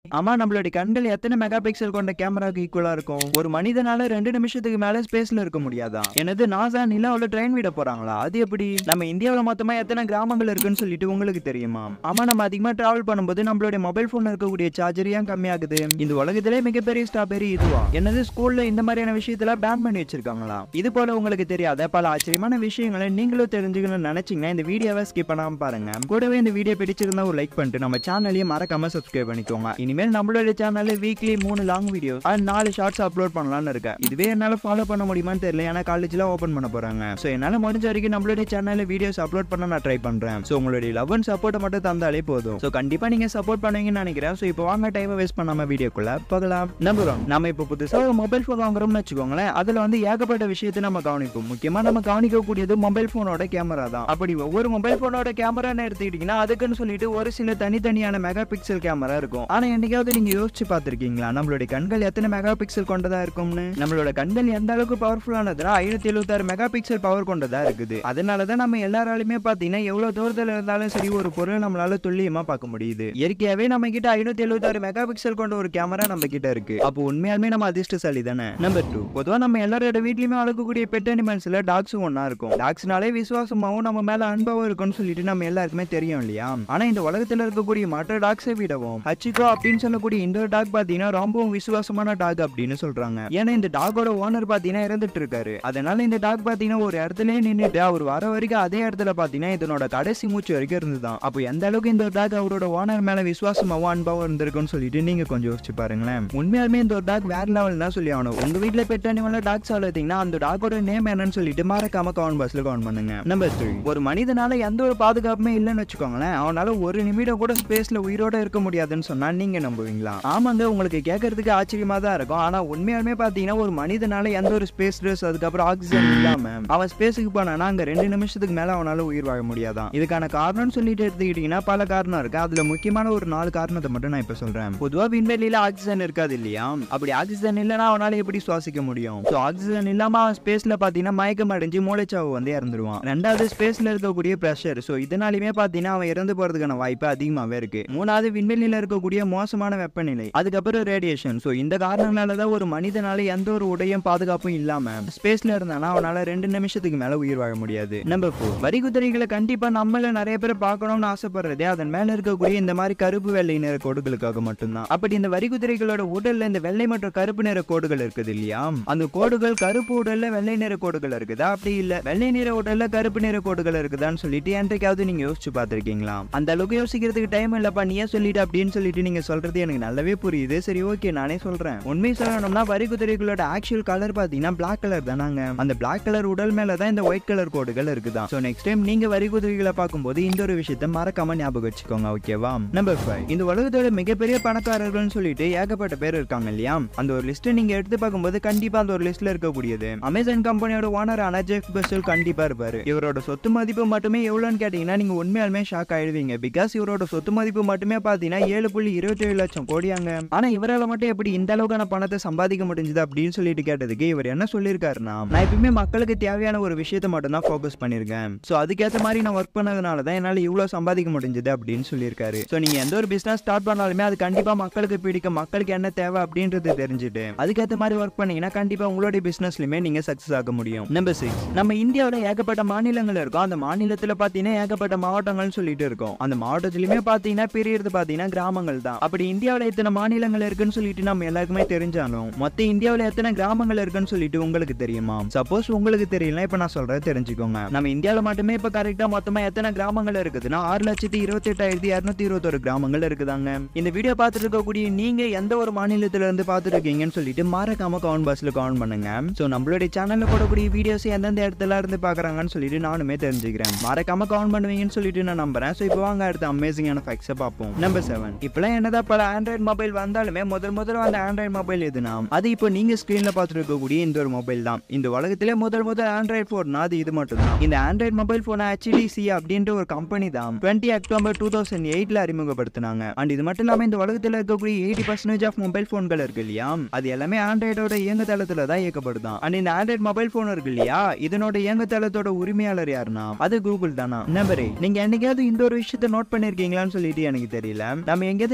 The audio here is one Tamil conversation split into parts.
ஆமா நம்மளுடைய கண்கள் எத்தனை மெகா பிக்சல் கொண்ட கேமராக்கு ஈக்குவலா இருக்கும் ஒரு மனிதனால ரெண்டு நிமிஷத்துக்கு மேல ஸ்பேஸ்ல இருக்க முடியாதா எனது நாசா நிலாவுல ட்ரெயின் விட போறாங்களா அது எப்படி நம்ம இந்தியாவுல மொத்தமா எத்தனை கிராமங்கள் இருக்குன்னு சொல்லிட்டு உங்களுக்கு தெரியுமா ஆமா நம்ம அதிகமா டிராவல் பண்ணும்போது நம்மளுடைய மொபைல் போன்ல இருக்கக்கூடிய சார்ஜர் ஏன் கம்மியாகுது இந்த உலகத்திலே மிகப்பெரிய ஸ்ட்ராபெரி இதுவா என்னது ஸ்கூல்ல இந்த மாதிரியான விஷயத்துல பேன் பண்ணி வச்சிருக்காங்களா இது போல உங்களுக்கு தெரியாத பல ஆச்சரியமான விஷயங்களை நீங்களும் தெரிஞ்சுக்கணும்னு நினைச்சீங்கன்னா இந்த வீடியோவை ஸ்கிப் பண்ணாம பாருங்க கூடவே இந்த வீடியோ பிடிச்சிருந்தா ஒரு லைக் பண்ணிட்டு நம்ம சேனலையும் மறக்காம சப்ஸ்கிரைப் பண்ணிக்கோங்க இனிமேல் நம்மளோட சேனல்ல வீக்லி மூணு லாங் வீடியோ அண்ட் நாலு ஷார்ட்ஸ் அப்லோட் பண்ணலாம்னு இருக்கேன் இதுவே என்னால ஃபாலோ பண்ண முடியுமான்னு தெரியல ஏன்னா காலேஜ்ல ஓபன் பண்ண போறாங்க சோ என்னால முடிஞ்ச வரைக்கும் நம்மளுடைய சேனல்ல வீடியோஸ் அப்லோட் பண்ண நான் ட்ரை பண்றேன் சோ உங்களுடைய லவ் அண்ட் சப்போர்ட் மட்டும் தந்தாலே போதும் சோ கண்டிப்பா நீங்க சப்போர்ட் பண்ணுவீங்கன்னு நினைக்கிறேன் சோ இப்போ வாங்க டைம் வேஸ்ட் பண்ணாம வீடியோக்குள்ள போகலாம் நம்புறோம் நம்ம இப்போ புதுசா ஒரு மொபைல் ஃபோன் வாங்குறோம்னு வச்சுக்கோங்களேன் அதுல வந்து ஏகப்பட்ட விஷயத்தை நம்ம கவனிப்போம் முக்கியமா நம்ம கவனிக்கக்கூடியது மொபைல் போனோட கேமரா தான் அப்படி ஒவ்வொரு மொபைல் போனோட கேமரான்னு எடுத்துக்கிட்டீங்கன்னா அதுக்குன்னு சொல்லிட்டு ஒரு சில தனித்தனியான மெகா பிக்சல் கேமரா இருக்கும் ஆனா என்னைக்காவது நீங்க யோசிச்சு பார்த்திருக்கீங்களா நம்மளுடைய கண்கள் எத்தனை மெகா பிக்சல் கொண்டதா இருக்கும்னு நம்மளோட கண்கள் எந்த அளவுக்கு பவர்ஃபுல்லானதுன்னா ஐநூத்தி எழுபத்தாறு மெகா பிக்சல் பவர் கொண்டதா இருக்குது அதனாலதான் நம்ம எல்லாராலுமே பாத்தீங்கன்னா எவ்வளவு தூரத்துல இருந்தாலும் சரி ஒரு பொருள் நம்மளால துல்லியமா பார்க்க முடியுது இயற்கையாவே நம்ம கிட்ட ஐநூத்தி எழுபத்தாறு மெகா பிக்சல் கொண்ட ஒரு கேமரா நம்ம கிட்ட இருக்கு அப்போ உண்மையாலுமே நம்ம அதிர்ஷ்டசாலி தானே நம்பர் டூ பொதுவா நம்ம எல்லாரோட வீட்லயுமே வளர்க்கக்கூடிய பெட் அனிமல்ஸ்ல டாக்ஸும் ஒன்னா இருக்கும் டாக்ஸ்னாலே விசுவாசமாவும் நம்ம மேல அன்பாவும் இருக்கும்னு சொல்லிட்டு நம்ம எல்லாருக்குமே தெரியும் இல்லையா ஆனா இந்த உலகத்துல இருக்கக்கூடிய மற்ற டாக்ஸை விடவும் ஹச்சிகோ அப்படின்னு சொல்லக்கூடிய இந்த டாக் பாத்தீங்கன்னா ரொம்பவும் விசுவாசமான டாக் அப்படின்னு சொல்றாங்க ஏன்னா இந்த டாகோட ஓனர் பாத்தீங்கன்னா இறந்துட்டு இருக்காரு அதனால இந்த டாக் பாத்தீங்கன்னா ஒரு இடத்துல நின்னுட்டு அவர் வர வரைக்கும் அதே இடத்துல பாத்தீங்கன்னா இதனோட கடைசி மூச்சு வரைக்கும் இருந்துதான் அப்போ எந்த அளவுக்கு இந்த டாக் அவரோட ஓனர் மேல விசுவாசமாவும் அன்பாவும் இருந்திருக்குன்னு சொல்லிட்டு நீங்க கொஞ்சம் யோசிச்சு பாருங்களேன் உண்மையாலுமே இந்த ஒரு டாக் வேற லெவல் தான் சொல்லி ஆகணும் உங்க வீட்ல பெட் அனிமல்ல டாக்ஸ் வளர்த்தீங்கன்னா அந்த டாகோட நேம் என்னன்னு சொல்லிட்டு மறக்காம கவுண்ட் பாஸ்ல கவுண்ட் பண்ணுங்க நம்பர் த்ரீ ஒரு மனிதனால எந்த ஒரு பாதுகாப்புமே இல்லைன்னு வச்சுக்கோங்களேன் அவனால ஒரு நிமிடம் கூட ஸ்பேஸ்ல உயிரோட இருக்க முடியாதுன்னு சொன்னா நீங்க நம்புவீங்களா ஆமாங்க உங்களுக்கு கேட்கறதுக்கு ஆச்சரியமா தான் இருக்கும் ஆனா உண்மையாலுமே பாத்தீங்கன்னா ஒரு மனிதனால எந்த ஒரு ஸ்பேஸ் ட்ரெஸ் அதுக்கப்புறம் ஆக்சிஜன் இல்லாம அவன் ஸ்பேஸுக்கு போனானா அங்க ரெண்டு நிமிஷத்துக்கு மேல அவனால உயிர் வாழ முடியாதான் இதுக்கான காரணம்னு சொல்லிட்டு எடுத்துக்கிட்டீங்கன்னா பல காரணம் இருக்கு அதுல முக்கியமான ஒரு நாலு காரணத்தை மட்டும் நான் இப்ப சொல்றேன் பொதுவா விண்வெளியில ஆக்சிஜன் இருக்காது இல்லையா அப்படி ஆக்சிஜன் இல்லைன்னா அவனால எப்படி சுவாசிக்க முடியும் ஸோ ஆக்சிஜன் இல்லாம அவன் ஸ்பேஸ்ல பாத்தீங்கன்னா மயக்கம் அடைஞ்சு மூளைச்சாவு வந்து இறந்துருவான் ரெண்டாவது ஸ்பேஸ்ல இருக்கக்கூடிய ப்ரெஷர் ஸோ இதனாலுமே பாத்தீங்கன்னா அவன் இறந்து போறதுக்கான வாய்ப்பு அதிகமாவே இருக்கு மூணாவது விண்வெளியில இருக்கக்கூடிய மோசமான வெப்பநிலை அதுக்கப்புறம் ரேடியேஷன் ஸோ இந்த காரணங்களால தான் ஒரு மனிதனால எந்த ஒரு உடையும் பாதுகாப்பும் இல்லாம ஸ்பேஸ்ல இருந்தானா அவனால ரெண்டு நிமிஷத்துக்கு மேல உயிர் வாழ முடியாது நம்பர் ஃபோர் வரி குதிரைகளை கண்டிப்பா நம்மள நிறைய பேர் பார்க்கணும்னு ஆசைப்படுறதே அதன் மேல இருக்கக்கூடிய இந்த மாதிரி கருப்பு வெள்ளை நிற கோடுகளுக்காக மட்டும்தான் அப்படி இந்த வரி குதிரைகளோட உடல்ல இந்த வெள்ளை மற்றும் கருப்பு நிற கோடுகள் இருக்குது இல்லையா அந்த கோடுகள் கருப்பு உடல்ல வெள்ளை நிற கோடுகள் இருக்குதா அப்படி இல்ல வெள்ளை நிற உடல்ல கருப்பு நிற கோடுகள் இருக்குதான்னு சொல்லிட்டு என்றைக்காவது நீங்க யோசிச்சு பார்த்திருக்கீங்களா அந்த அளவுக்கு யோசிக்கிறதுக்கு டைம் இல்லப்பா நீயே சொல்லிட்டு அப்படின்னு சொல்லிட்டு நீங்க சொல்றது எனக்கு நல்லாவே புரியுது சரி ஓகே நானே சொல்றேன் உண்மை சொல்லணும்னா வரி குதிரைகளோட ஆக்சுவல் கலர் பாத்தீங்கன்னா பிளாக் கலர் தானாங்க அந்த பிளாக் கலர் உடல் மேல தான் இந்த ஒயிட் கலர் கோடுகள் இருக்குதான் சோ நெக்ஸ்ட் டைம் நீங்க வரி குதிரைகளை பார்க்கும்போது இந்த ஒரு விஷயத்த மறக்காம ஞாபகம் வச்சுக்கோங்க ஓகேவா நம்பர் ஃபைவ் இந்த உலகத்தோட மிகப்பெரிய பணக்காரர்கள்னு சொல்லிட்டு ஏகப்பட்ட பேர் இருக்காங்க இல்லையா அந்த ஒரு லிஸ்ட் நீங்க எடுத்து பார்க்கும்போது கண்டிப்பா அந்த ஒரு லிஸ்ட்ல இருக்கக்கூடியது அமேசான் கம்பெனியோட ஓனரான ஜெஃப் பெஸ்டல் கண்டிப்பா இருப்பாரு இவரோட சொத்து மதிப்பு மட்டுமே எவ்வளோன்னு கேட்டீங்கன்னா நீங்க உண்மையாலுமே ஷாக் ஆயிடுவீங்க பிகாஸ் இவரோட சொத்து மதிப்பு மட்டுமே பாத்தீங்கன்னா ஏழு புள்ளி இருபத்தி ஏழு லட்சம் கோடியாங்க ஆனா இவரால மட்டும் எப்படி இந்த அளவுக்கான பணத்தை சம்பாதிக்க முடிஞ்சது அப்படின்னு சொல்லிட்டு கேட்டதுக்கு இவர் என்ன சொல்லியிருக்காருன்னா நான் எப்பயுமே மக்களுக்கு தேவையான ஒரு விஷயத்தை மட்டும் தான் ஃபோக்கஸ் பண்ணிருக்கேன் சோ அதுக்கேற்ற மாதிரி நான் ஒர்க் பண்ணதுனால தான் என்னால இவ்வளவு சம்பாதிக்க முடிஞ்சது அப்படின்னு சொல்லியிருக்காரு சோ நீங்க எந்த ஒரு பிசினஸ் ஸ்டார்ட் பண்ணாலுமே அது கண்டிப்பா மக்களுக்கு பிடிக்கும் மக்களுக்கு என்ன தேவை அப்படின்றது தெரிஞ்சுட்டு அதுக்கேற்ற மாதிரி ஒர்க் பண்ணீங்கன்னா கண்டிப்பா உங்களுடைய பிசினஸ்லயுமே நீங்க சக்சஸ் ஆக முடியும் நம்பர் சிக்ஸ் நம்ம இந்தியாவுல ஏகப்பட்ட மாநிலங்கள் இருக்கும் அந்த மாநிலத்துல பாத்தீங்கன்னா ஏகப்பட்ட மாவட்டங்கள்னு சொல்லிட்டு இருக்கும் அந்த மாவட்டத்திலுமே பாத்தீங்கன்னா பிரியறது பாத்தீங்கன்னா கிராமங்கள் தான் அப்படி இந்தியாவுல எத்தனை மாநிலங்கள் இருக்குன்னு சொல்லிட்டு நம்ம எல்லாருக்குமே தெரிஞ்சாலும் மொத்த இந்தியாவுல எத்தனை கிராமங்கள் இருக்குன்னு சொல்லிட்டு உங்களுக்கு தெரியுமா சப்போஸ் உங்களுக்கு தெரியல இப்ப நான் சொல்றேன் தெரிஞ்சுக்கோங்க நம்ம இந்தியாவுல மட்டுமே இப்ப கரெக்டா மொத்தமா எத்தனை கிராமங்கள் இருக்குதுன்னா ஆறு லட்சத்தி இருபத்தி எட்டாயிரத்தி இருநூத்தி இருபத்தொரு கிராமங்கள் இருக்குதாங்க இந்த வீடியோ பார்த்துட்டு இருக்கக்கூடிய நீங்க எந்த ஒரு மாநிலத்துல இருந்து பார்த்துட்டு இருக்கீங்கன்னு சொல்லிட்டு மறக்காம கவுண்ட் பாஸ்ல கவுண்ட் பண்ணுங்க சோ நம்மளுடைய சேனல்ல போடக்கூடிய வீடியோஸ் எந்தெந்த இடத்துல இருந்து பாக்குறாங்கன்னு சொல்லிட்டு நானுமே தெரிஞ்சுக்கிறேன் மறக்காம கவுண்ட் பண்ணுவீங்கன்னு சொல்லிட்டு நான் நம்புறேன் சோ இப்போ வாங்க அடுத்த அமேசிங்கான ஃபேக்ட்ஸை பார்ப்போம் நம்பர் செவன் இப்பெல்லாம் என்னதான் பல ஆண்ட்ராய்டு மொபைல் வந்தாலுமே முதல் முதல்ல அந்த ஆண்ட்ராய்டு மொபைல் எதுனா அது இப்போ நீங்க ஸ்கிரீன்ல பார்த்துட்டு இருக்கக்கூடிய இந்த ஒரு மொபைல் தான் இந்த உலகத்திலே முதல் முதல் ஆண்ட்ராய்டு போன்னா அது இது மட்டும் தான் இந்த ஆண்ட்ராய்டு மொபைல் போனை HTC அப்படின்ற ஒரு கம்பெனி தான் டுவெண்ட்டி அக்டோபர் டூ தௌசண்ட் எயிட்ல அறிமுகப்படுத்தினாங்க அண்ட் இது மட்டும் இல்லாம இந்த உலகத்துல இருக்கக்கூடிய எயிட்டி பர்சன்டேஜ் ஆஃப் மொபைல் போன்கள் இருக்கு இல்லையா அது எல்லாமே ஆண்ட்ராய்டோட இயங்குதளத்துல தான் இயக்கப்படுதான் அண்ட் இந்த ஆண்ட்ராய்டு மொபைல் போன் இருக்கு இல்லையா இதனோட இயங்குதளத்தோட உரிமையாளர் யாருன்னா அது கூகுள் தானா நம்பரே நீங்க என்னைக்காவது இந்த ஒரு விஷயத்தை நோட் பண்ணிருக்கீங்களான்னு சொல்லிட்டு எனக்கு தெரியல நம்ம எங்கேயாவது டிராவல்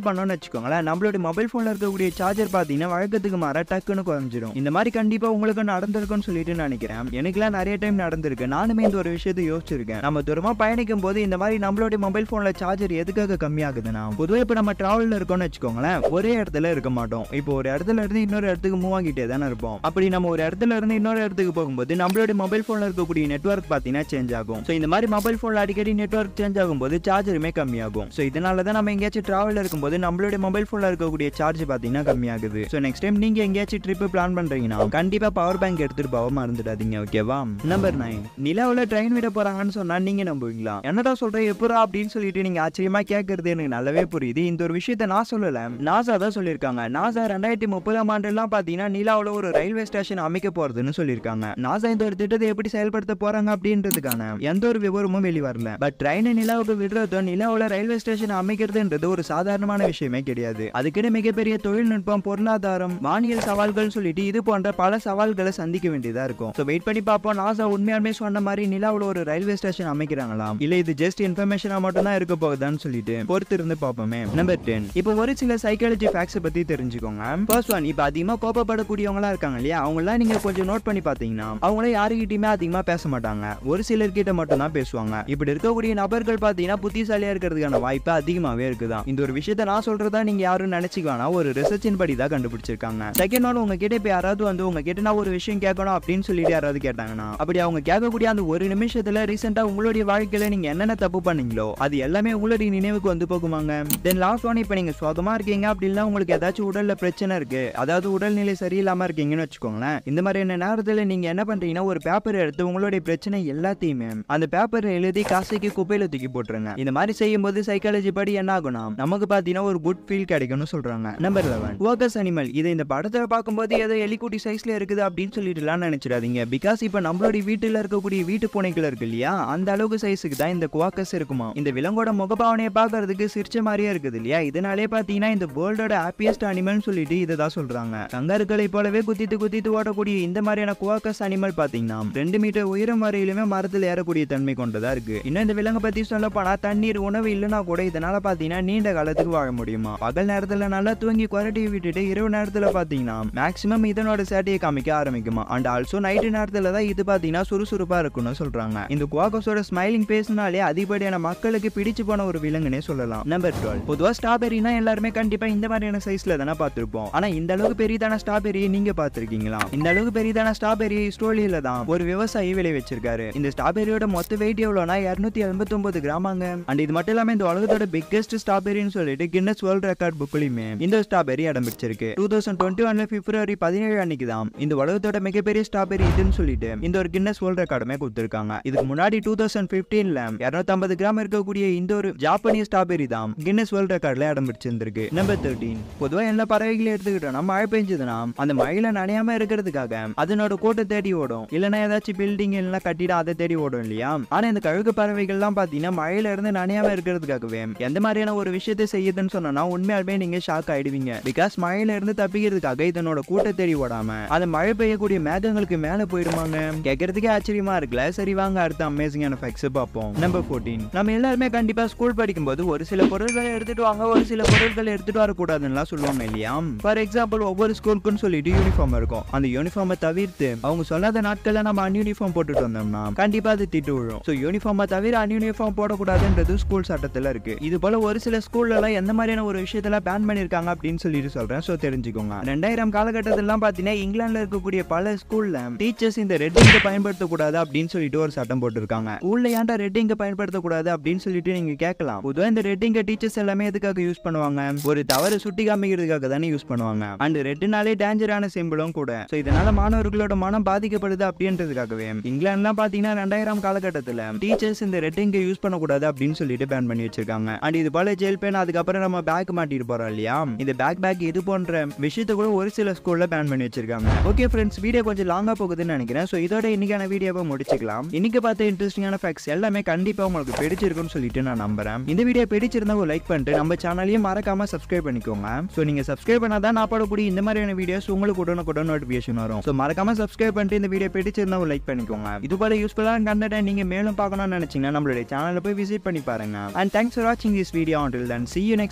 பண்ணோம்னு வச்சுக்கோங்களேன் நம்மளுடைய மொபைல் ஃபோன்ல இருக்கக்கூடிய சார்ஜர் பார்த்தீங்கன்னா வழக்கத்துக்கு மாற டக்குன்னு குறைஞ்சிடும் இந்த மாதிரி கண்டிப்பா உங்களுக்கு நடந்திருக்கும்னு சொல்லிட்டு நினைக்கிறேன் எனக்குலாம் நிறைய டைம் நடந்திருக்கு நானுமே இந்த ஒரு விஷயத்தை யோசிச்சிருக்கேன் நம்ம தூரமா பயணிக்கும் போது இந்த மாதிரி நம்மளுடைய மொபைல் போன்ல சார்ஜர் எதுக்காக கம்மியாகுதுன்னா பொதுவாக இப்போ நம்ம டிராவல்ல இருக்கோம்னு வச்சுக்கோங்களேன் ஒரே இடத்துல இருக்க மாட்டோம் இப்போ ஒரு இடத்துல இருந்து இன்னொரு இடத்துக்கு மூவ் ஆகிட்டே தானே இருப்போம் அப்படி நம்ம ஒரு இடத்துல இருந்து இன்னொரு இடத்துக்கு போகும்போது நம்மளுடைய மொபைல் போன்ல இருக்கக்கூடிய நெட்வொர்க் பார்த்தீங்கன்னா சேஞ்ச் ஆகும் ஸோ இந்த மாதிரி மொபைல் போன்ல அடிக்கடி நெட்வொர்க் சேஞ்ச் ஆகும்போது சார்ஜருமே கம்மியாகும் ஸோ இதனால தான் நம்ம எங்கேயாச்சும் டிராவல் இருக்கும்போது நம்மளுடைய மொபைல் போன்ல இருக்கக்கூடிய சார்ஜ் பார்த்தீங்கன்னா கம்மியாகுது ஸோ நெக்ஸ்ட் டைம் நீங்க எங்கேயாச்சும் ட்ரிப் பிளான் பண்றீங்கன்னா கண்டிப்பா பவர் பேங்க் எடுத்துட்டு போக மறந்துடாதீங்க ஓகேவா நம்பர் நைன் நிலாவில் ட்ரெயின் விட போறாங்கன்னு சொன்னா நீங்க நம்புவீங்களா என்னடா சொல்ற எப்பரா அப்படின்னு சொல்லிட்டு நீங்க ஆச்சரியமா கேட்கறது எனக்கு நல்லாவே புரியுது இந்த ஒரு விஷயத்த நான் சொல்லல நாசா தான் சொல்லியிருக்காங்க நாசா ரெண்டாயிரத்தி முப்பதாம் ஆண்டுலாம் பாத்தீங்கன்னா நிலாவில் ஒரு ரயில்வே ஸ்டேஷன் அமைக்க போறதுன்னு சொல்லியிருக்காங்க நாசா இந்த ஒரு திட்டத்தை எப்படி செயல்படுத்த போறாங்க அப்படின்றதுக்கான எந்த ஒரு விவரமும் வெளி வரல பட் ட்ரெயினை நிலாவுக்கு விடுறதோ நிலாவில் ரயில்வே ஸ்டேஷன் அமைக்கிறதுன்றது ஒரு சாதாரணமான விஷயமே கிடையாது அதுக்குன்னு மிகப்பெரிய தொழில்நுட்பம் பொருளாதாரம் வானியல் சவால்கள் சொல்லிட்டு இது போன்ற பல சவால்களை சந்திக்க வேண்டியதா இருக்கும் ஸோ வெயிட் பண்ணி பார்ப்போம் நாசா உண்மையாலுமே சொன்ன மாதிரி நிலாவில் ஒரு ரயில்வே ஸ்டேஷன் அமைக்கிறாங்களாம் இல்ல இது ஜஸ்ட் இன்ஃபர்மேஷனா மட்டும் தான் இருக்க போகுதான்னு சொல்லிட்டு பொறுத்து இருந்து பார்ப்போமே நம்பர் டென் இப்போ ஒரு சில சைக்காலஜி ஃபேக்ட்ஸ் பத்தி தெரிஞ்சுக்கோங்க ஃபர்ஸ்ட் ஒன் இப்போ அதிகமா கோபப்படக்கூடியவங்களா இருக்காங்க இல்லையா அவங்களாம் நீங்க கொஞ்சம் நோட் பண்ணி பார்த்தீங்கன்னா அவங்கள யாருக்கிட்டயுமே அதிகமா பேச மாட்டாங்க ஒரு சிலர்கிட்ட மட்டும் தான் பேசுவாங்க இப்படி இருக்கக்கூடிய நபர்கள் பார்த்தீங்கன்னா புத்திசாலியா இருக்கிறதுக்கான வாய்ப்பு அதிகமாவே இருக்குதான் இந்த ஒரு விஷயத்த நான் சொல்றதா நீங்க யாரும் நினைச்சுக்க வேணாம் ஒரு ரிசர்ச்சின் படி தான் கண்டுபிடிச்சிருக்காங்க செகண்ட் ஒன் உங்ககிட்ட இப்போ யாராவது வந்து உங்ககிட்ட நான் ஒரு விஷயம் கேட்கணும் அப்படின்னு சொல்லிட்டு யாராவது கேட்டாங்கன்னா அப்படி அவங்க கேட்கக்கூடிய அந்த ஒரு நிமிஷத்துல ரீசெண்டா உங்களுடைய வாழ்க்கையில நீங்க என்னென்ன தப்பு பண்ணீங்களோ அது எல்லாமே உங்களுடைய நினைவுக்கு வந்து போகுமாங்க தென் லாஸ்ட் ஒன் இப்போ நீங்க சுகமா இருக்கீங்க அப்படின்னா உங்களுக்கு ஏதாச்சும் உடல்ல பிரச்சனை இருக்கு அதாவது உடல்நிலை சரியில்லாம இருக்கீங்கன்னு வச்சுக்கோங்களேன் இந்த மாதிரியான நேரத்துல நீங்க என்ன பண்றீங்கன்னா ஒரு பேப்பர் எடுத்து உங்களுடைய பிரச்சனை எல்லாத்தையுமே அந்த பேப்பரை எழுதி காசைக்கு குப்பையில தூக்கி போட்டுருங்க இந்த மாதிரி செய்யும்போது சைக்காலஜி படி என்ன ஆகும்னா நமக்கு பாத்தீங்கன்னா ஒரு குட் ஃபீல் கிடைக்கும்னு சொல்றாங்க நம்பர் லெவன் ஒர்க்கர்ஸ் அனிமல் இதை இந்த படத்துல பார்க்கும்போது ஏதோ எலிக்குட்டி சைஸ்ல இருக்குது அப்படின்னு சொல்லிட்டுலாம் நினைச்சிடாதீங்க பிகாஸ் இப்போ நம்மளுடைய வீட்டுல இருக்கக்கூடிய வீட்டு பூனைகள் இருக்கு இல்லையா அந்த அளவுக்கு சைஸுக்கு தான் இந்த குவாக்கஸ் இருக்குமா இந்த விலங்கோட முகபாவனையை பார்க்கறதுக்கு சிரிச்ச மாதிரியே இருக்குது இல்லையா இதனாலே பாத்தீங்கன்னா இந்த வேர்ல்டோட ஹாப்பியஸ்ட் அனிமல்னு சொல்லிட்டு இதை தான் சொல்றாங்க கங்கருக்களை போலவே குத்திட்டு குத்திட்டு ஓடக்கூடிய இந்த மாதிரியான குவாக்கஸ் அனிமல் பாத்தீங்கன்னா ரெண்டு மீட்டர் உயரம் வரையிலுமே மரத்தில் ஏறக்கூடிய தன்மை கொண்டதா இருக்கு இன்னும் இந்த விலங்கை பத்தி சொல்ல போனா தண்ணீர் உணவு இல்லைன்னா கூட இதனால பாத்தீங்கன்னா நீண்ட காலத்துக்கு வாழ முடியுமா பகல் நேரத்துல நல்லா தூங்கி குரட்டி விட்டுட்டு இரவு நேரத்துல பாத்தீங்கன்னா மேக்ஸிமம் இதனோட சேட்டையை காமிக்க ஆரம்பிக்குமா அண்ட் ஆல்சோ நைட்டு நேரத்துல தான் இது பாத்தீங்கன்னா சுறுசுறுப்பா இருக்கும்னு சொல்றாங்க இந்த குவாக்கஸோட ஸ்மைலிங் பேஸ்னாலே அதிகப்படியான மக்களுக்கு பிடிச்சு போன ஒரு விலங்குனே சொல்லலாம் நம்பர் டுவெல் பொதுவா ஸ்ட்ராபெரினா எல்லாருமே கண்டிப்பா இந்த மாதிரியான சைஸ்ல தானே பார்த்திருப்போம் ஆனா இந்த அளவுக்கு பெரியதான ஸ்ட்ராபெரியை நீங்க பார்த்திருக்கீங்களா இந்த அளவுக்கு பெரியதான ஸ்ட்ராபெரி ஸ்டோலியில தான் ஒரு விவசாயி விளை வச்சிருக்காரு இந்த ஸ்ட்ராபெரியோட மொத்த வெயிட் எவ்வளோனா இரநூத்தி எண்பத்தி ஒன்பது கிராமாங்க அண்ட் இது மட்டும் இல்லாம இந்த உலகத்தோட பிக்கெஸ்ட் ஸ்ட்ராபெரின்னு சொல்லிட்டு கின்னஸ் வேர்ல்ட் ரெக்கார்ட் புக்லயுமே இந்த ஸ்ட்ராபெரி இடம் பிடிச்சிருக்கு டூ தௌசண்ட் டுவெண்ட்டி ஒன்ல பிப்ரவரி பதினேழு அன்னைக்கு தான் இந்த உலகத்தோட மிகப்பெரிய ஸ்ட்ராபெரி இதுன்னு சொல்லிட்டு இந்த ஒரு கின்னஸ் வேர்ல்ட் ரெக்கார்டுமே கொடுத்திருக்காங்க இதுக்கு முன்னாடி டூ தௌசண்ட் பிப்டீன்ல இரநூத்தம்பது கிராம் இருக்கக்கூடிய இந்த ஒரு ஜாப்பனீஸ் ஸ்ட்ராபெரி தான் கின்னஸ் வேர்ல்ட் ரெக்கார்ட்ல இடம் பிடிச்சிருந்திருக்கு நம்பர் தேர்ட்டீன் பொதுவாக எல்லா பறவைகளையும் எடுத்துக்கிட்டோம்னா மழை பெஞ்சதுன்னா அந்த மழையில நனையாம இருக்கிறதுக்காக அதனோட கோட்டை தேடி ஓடும் இல்லைன்னா ஏதாச்சும் பில்டிங் இல்லைன்னா கட்டிடம் அதை தேடி ஓடும் இல்லையா ஆனா இந்த கழுகு பறவைகள்லாம் பாத்தீங்கன்னா மழையில இருந்து நனையாம இருக்கிறதுக்காகவே எந்த மாதிரியான ஒரு விஷயத்தை செய்யுதுன்னு சொன்னா உண்மையாலுமே நீங்க ஷாக் ஆயிடுவீங்க பிகாஸ் மழையில இருந்து தப்பிக்கிறதுக்காக இதனோட கூட்டை தேடி ஓடாம அந்த மழை பெய்யக்கூடிய மேகங்களுக்கு மேல போயிடுமாங்க கேட்கறதுக்கே ஆச்சரியமா இருக்குல்ல சரி வாங்க அடுத்த அமேசிங்கான ஃபேக்ட்ஸ் பார்ப்போம் நம்பர் ஃபோர்டீன் நம்ம எல்லாருமே கண்டிப்பா ஸ்கூல் படிக்கும்போது ஒரு சில பொருட்களை எடுத்துட்டு வாங்க ஒரு சில பொருட்களை எடுத்துட்டு வரக்கூடாதுன்னுலாம் சொல்லுவாங்க இல்லையா ஃபார் எக்ஸாம்பிள் ஒவ்வொரு ஸ்கூலுக்குன்னு சொல்லிட்டு யூனிஃபார்ம் இருக்கும் அந்த யூனிஃபார்மை தவிர்த்து அவங்க சொல்லாத நாட்கள்ல நம்ம அன்யூனிஃபார்ம் போட்டுட்டு வந்தோம்னா கண்டிப்பா அது திட்டு விழும் ஸோ யூனிஃபார்மை தவிர அன்யூனிஃபார்ம் போடக்கூடாதுன்றது ஸ்கூல் சட்டத்துல இருக்கு இது போல ஒரு சில ஸ்கூல்ல எல்லாம் எந்த மாதிரியான ஒரு விஷயத்தெல்லாம் பேன் பண்ணிருக்காங்க அப்படின்னு சொல்லிட்டு சொல்றேன் ஸோ தெரிஞ்சுக்கோங்க ரெண்டாயிரம் காலகட்டத்திலாம் பாத்தீங்கன்னா இங்கிலாந்துல இருக்கக்கூடிய பல ஸ்கூல்ல டீச்சர்ஸ் இந்த ரெட் இங்கை பயன்படுத்தக்கூடாது அப்படின்னு சொல்லிட்டு ஒரு சட்டம் போட்டிருக்காங்க ஸ்கூல்ல ஏன்டா ரெட் இங்கை பயன்படுத்தக்கூடாது அப்படின்னு சொல்லிட்டு நீங்க கேட்கலாம் பொதுவாக இந்த ரெட் இங்கை டீச்சர்ஸ் எல்லாமே எதுக்காக யூஸ் பண்ணுவாங்க ஒரு தவறு சுட்டி காமிக்கிறதுக்காக தானே யூஸ் பண்ணுவாங்க அண்ட் ரெட்டுனாலே டேஞ்சரான சிம்பிளும் கூட ஸோ இதனால மாணவர்களோட மனம் பாதிக்கப்படுது அப்படின்றதுக்காகவே இங்கிலாந்துலாம் பாத்தீங்கன்னா ரெண்டாயிரம் காலகட்டத்தில் டீச்சர்ஸ் இந்த ரெட் இங்கை யூஸ் பண்ணக்கூடாது அப்படின்னு சொல்லிட்டு பேன் பண்ணி வச்சிருக்காங்க அண்ட் இது போல ஜெயில் பேன் அதுக்கப்புறம் நம்ம பேக் மாட்டிட்டு போறோம் இல்லையா இந்த பேக் பேக் இது போன்ற விஷயத்த கூட ஒரு சில ஸ்கூல்ல பேன் பண்ணி வச்சிருக்காங்க ஓகே ஃப்ரெண்ட்ஸ் வீடியோ கொஞ்சம் லாங்கா போகுதுன்னு நினைக்கிறேன் ஸோ இதோட இன்னைக்கான வீடியோவை முடிச்சுக்கலாம் இன்னைக்கு பார்த்த இன்ட்ரெஸ்டிங்கான ஃபேக்ட்ஸ் எல்லாமே கண்டிப்பா உங்களுக்கு பிடிச்சிருக்கும்னு சொல்லிட்டு நான் நம்புறேன் இந்த வீடியோ பிடிச்சிருந்தா ஒரு லைக் பண்ணிட்டு நம்ம சேனலையும் மறக்காம சப்ஸ்கிரைப் பண்ணிக்கோங்க ஸோ நீங்க சப்ஸ்கிரைப் பண்ணாதான் நான் போடக்கூடிய இந்த மாதிரியான வீடியோஸ் உங்களுக்கு உடனுக்குடன் நோட்டிஃபிகேஷன் வரும் ஸோ மறக்காம சப்ஸ்கிரைப் பண்ணிட்டு இந்த வீடியோ பிடிச்சிருந்தா ஒரு லைக் பண்ணிக்கோங்க இது போல யூஸ்ஃபுல்லான கண்டென்ட் நீங்க மேலும் பார்க்கணும்னு நினைச்சீங்கன்னா நம்மளுடைய சேனலை போய் விசிட் பண்ணி பாருங்க அண்ட் தேங்க்ஸ் ஃபார் வாட்சிங் this video until then see you next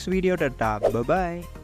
next video tata bye